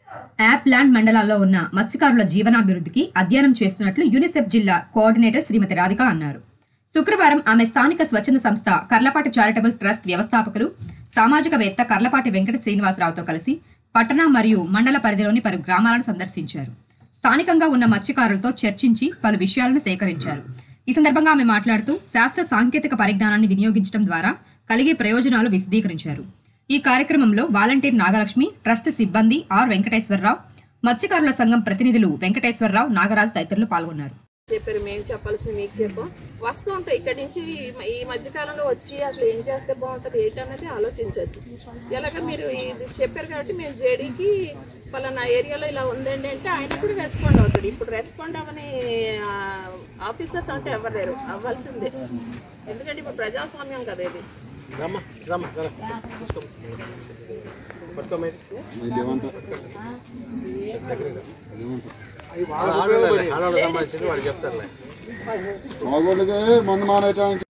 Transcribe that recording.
app land మండలాల్లో ఉన్న మత్స్యకారుల జీవనాభివృద్ధికి అధ్యయనం చేస్తున్నట్లు యూనిసెఫ్ జిల్లా కోఆర్డినేటర్ శ్రీమతి రాధిక అన్నారు శుక్రవారం ఆమె స్థానిక స్వచ్ఛంద సంస్థ కర్లపాటి చారిటబుల్ ట్రస్ట్ వ్యవస్థాపకులు సామాజికవేత్త కర్లపాటి వెంకట శ్రీనివాసరావుతో కలిసి పట్టణ మరియు మండల పరిధిలోని పలు గ్రామాలను సందర్శించారు స్థానికంగా ఉన్న మత్స్యకారులతో చర్చించి పలు విషయాలను సేకరించారు ఈ సందర్భంగా ఆమె మాట్లాడుతూ శాస్త్ర సాంకేతిక పరిజ్ఞానాన్ని వినియోగించడం ద్వారా కలిగే ప్రయోజనాలు విశదీకరించారు ఈ కార్యక్రమంలో వాలంటీర్ నాగలక్ష్మి ట్రస్ట్ సిబ్బంది ఆర్ వెంకటేశ్వరరావు మత్స్యకారుల సంఘం ప్రతినిధులు వెంకటేశ్వరరావు నాగరాజు తదితరులు పాల్గొన్నారు చెప్పారు మేము చెప్పాల్సింది మీకు చెప్పాం వస్తూ ఉంటాయి ఇక్కడి నుంచి ఈ- ఈ మధ్యకాలంలో వచ్చి అసలు ఏం చేస్తే బాగుంటుంది ఏంటి అన్నది ఆలోచించవచ్చు ఎలాగ మీరు ఇది చెప్పారు కాబట్టి మేము జేడీకి పలానా ఏరియాలో ఇలా ఉందండి అంటే ఆయన కూడా రెస్పాండ్ అవుతాడు ఇప్పుడు రెస్పాండ్ అవ్వని ఆఫీసర్స్ అంటే ఎవరు లేరు అవ్వాల్సిందే ఎందుకంటే ఇప్పుడు ప్రజాస్వామ్యం కదా ఇది రమ్మా రమ్మా రా తీసుకో పట్టుకో మేడం ఆడవాళ్ళు సంబంధించి వాడు చెప్తారులే మగోళ్ళకి మందు మానేయటానికి